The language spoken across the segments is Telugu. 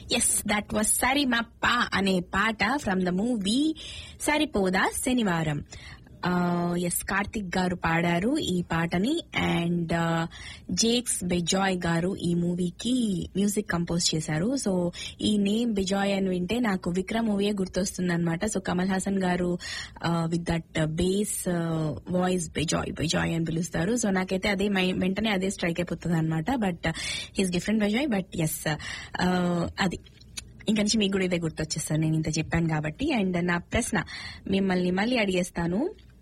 ఎస్ దట్ వాస్ సరిమప్ప అనే పాట ఫ్రమ్ ద మూవీ సరిపోదా శనివారం ఎస్ కార్తిక్ గారు పాడారు ఈ పాటని అండ్ జేక్స్ బెజాయ్ గారు ఈ మూవీకి మ్యూజిక్ కంపోజ్ చేశారు సో ఈ నేమ్ బెజాయ్ అని వింటే నాకు విక్రమ్ మూవీయే గుర్తొస్తుంది అనమాట సో కమల్ హాసన్ గారు విత్ దట్ బేస్ వాయిస్ బెజాయ్ బెజాయ్ అని పిలుస్తారు సో నాకైతే అదే మై- వెంటనే అదే స్ట్రైక్ అయిపోతుంది అనమాట బట్ హీస్ డిఫరెంట్ బెజాయ్ బట్ ఎస్ అది ఇంక నుంచి మీకు కూడా ఇదే గుర్తొచ్చేస్తాను నేను ఇంత చెప్పాను కాబట్టి అండ్ నా ప్రశ్న మిమ్మల్ని మళ్ళీ అడిగేస్తాను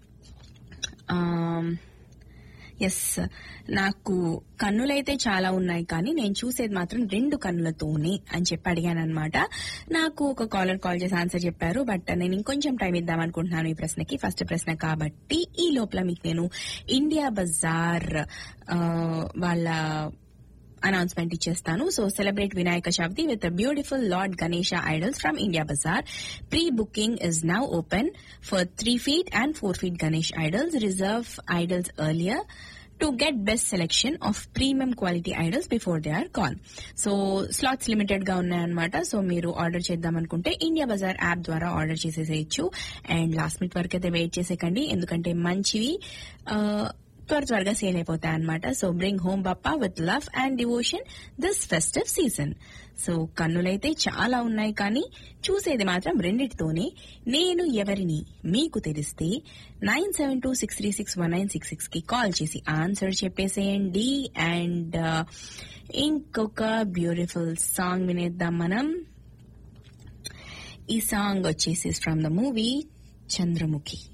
ఎస్ నాకు కన్నులైతే చాలా ఉన్నాయి కానీ నేను చూసేది మాత్రం రెండు కన్నులతోనే అని చెప్పి అడిగాను అనమాట నాకు ఒక కాలర్ కాల్ చేసి ఆన్సర్ చెప్పారు బట్ నేను ఇంకొంచెం టైం ఇద్దాం అనుకుంటున్నాను ఈ ప్రశ్నకి ఫస్ట్ ప్రశ్న కాబట్టి ఈ లోపల మీకు నేను ఇండియా బజార్ ఆ, వాళ్ళ అనౌన్స్మెంట్ ఇచ్చేస్తాను so celebrate Vinayaka Chavithi with beautiful lord Ganesha idols from India Bazaar pre booking is now open for three feet and four feet Ganesh idols reserve idols earlier to get best selection of premium quality idols before they are call so slots limited గా ఉన్నాయన్నమాట సో మీరు ఆర్డర్ చేద్దాం అనుకుంటే ఇండియా బజార్ యాప్ ద్వారా ఆర్డర్ చేసేసేయచ్చు అండ్ లాస్ట్ మినిట్ వరకు అయితే వెయిట్ చేసేకండి ఎందుకంటే మంచివి ఆ, త్వర త్వరగా సేల్ అయిపోతాయి అనమాట so bring home Bappa with love and devotion this festive season so కన్నులైతే చాలా ఉన్నాయి కానీ చూసేది మాత్రం రెండిటితోనే నేను ఎవరిని మీకు తెలిస్తే nine seven two six three six one nine six six కి కాల్ చేసి ఆన్సర్ చెప్పేసేయండి అండ్ ఇంకొక బ్యూటిఫుల్ సాంగ్ వినేద్దాం మనం ఈ సాంగ్ వచ్చేసి ఫ్రమ్ ద మూవీ చంద్రముఖి